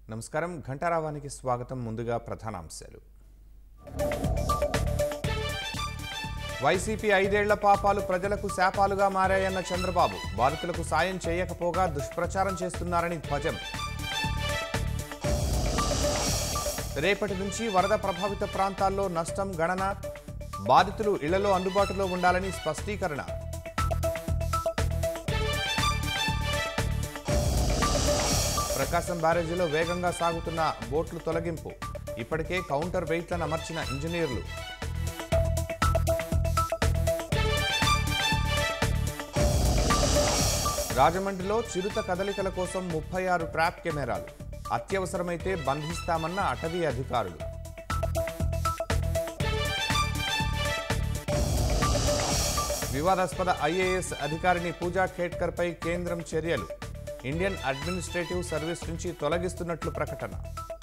నమస్కారం ఘంటారావానికి స్వాగతం ముందుగా ప్రధానాంశాలు వైసీపీ ఐదేళ్ల పాపాలు ప్రజలకు శాపాలుగా మారాయన్న చంద్రబాబు బాధితులకు సాయం చేయకపోగా దుష్ప్రచారం చేస్తున్నారని ధ్వజం రేపటి నుంచి వరద ప్రభావిత ప్రాంతాల్లో నష్టం గణన బాధితులు ఇళ్లలో అందుబాటులో ఉండాలని స్పష్టీకరణ ప్రకాశం బ్యారేజీలో వేగంగా సాగుతున్న బోట్లు తొలగింపు ఇప్పటికే కౌంటర్ వెయిట్లను అమర్చిన ఇంజనీర్లు రాజమండ్రిలో చిరుత కదలికల కోసం ముప్పై ఆరు ట్రాప్ కెమెరాలు అత్యవసరమైతే బంధిస్తామన్న అటవీ అధికారులు వివాదాస్పద ఐఏఎస్ అధికారిని పూజా ఖేడ్కర్ పై కేంద్రం చర్యలు ఇండియన్ అడ్మినిస్ట్రేటివ్ సర్వీస్ నుంచి తొలగిస్తున్నట్లు ప్రకటన